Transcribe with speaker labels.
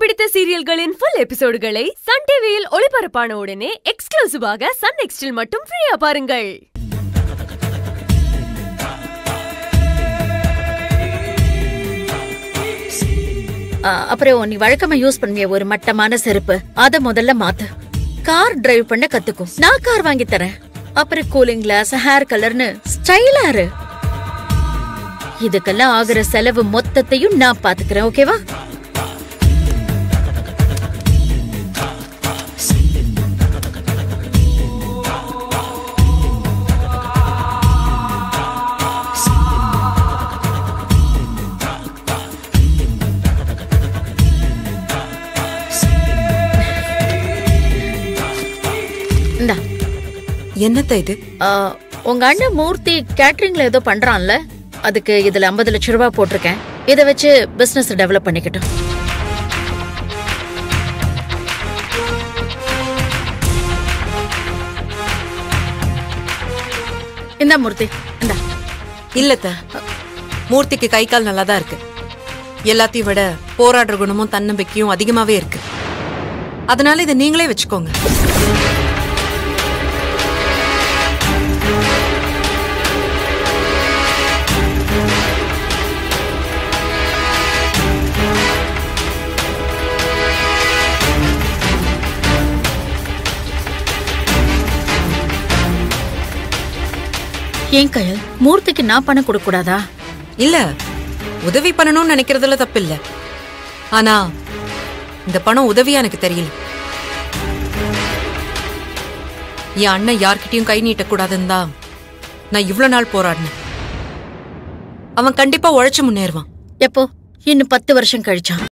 Speaker 1: பிடித்த சீரியல்களின் full எபிசோடுகளை Sun டிவியில் ஒளிபரப்பான உடனே எக்ஸ்க்ளூசிவாக சன் நெக்ஸ்டில் மட்டும் ஃப்ரீயா பாருங்கள்
Speaker 2: ஆ, அப்புறம் நீ வழக்கமா யூஸ் பண்ணுவிய ஒரு மட்டமான செருப்பு அத முதல்ல மாத்து கார் டிரைவ் பண்ண கத்துக்கும் நான் கார் வாங்கி தரேன் அப்புறம் கூலிங் கிளாஸ் ஹேர் கலர்னு ஸ்டைலா இரு இதுக்கெல்லாம் ஆகுற செலவு மொத்தத்தையும் நான் பாத்துக்கிறேன் ஓகேவா இந்தா
Speaker 3: என்னத்த இது
Speaker 2: ஆ, உங்க அண்ணன் மூர்த்தி கேட்டரிங்ல ஏதோ பண்றான்ல அதுக்கு இதுல 50 லட்சம் ரூபாய் போட்டிருக்கேன் இதை வச்சு பிசினஸ் டெவலப் பண்ணிக்கட்டும் இந்தா மூர்த்தி இந்தா
Speaker 3: இல்லத்த மூர்த்திக்கு கை கால் நல்லா தான் இருக்கு எல்லாத்தையும் விட போராடுற குணமும் தன்னம்பிக்கையும் அதிகமாவே இருக்கு அதனால இதை நீங்களே வச்சுக்கோங்க
Speaker 2: ஏன் கயல் மூர்த்திக்கு நான் பணம் கொடுக்க கூடாதா
Speaker 3: இல்ல உதவி பண்ணணும்னு நினைக்கிறதுல தப்பில்ல ஆனா இந்த பணம் உதவியா எனக்கு தெரியல என் அண்ணன் யார்கிட்டயும் கை நீட்டக்கூடாதுன்னு தான் நான் இவ்வளவு நாள் போராடினேன் அவன் கண்டிப்பா உழைச்சு முன்னேறுவான்
Speaker 2: எப்போ இன்னும் பத்து வருஷம் கழிச்சான்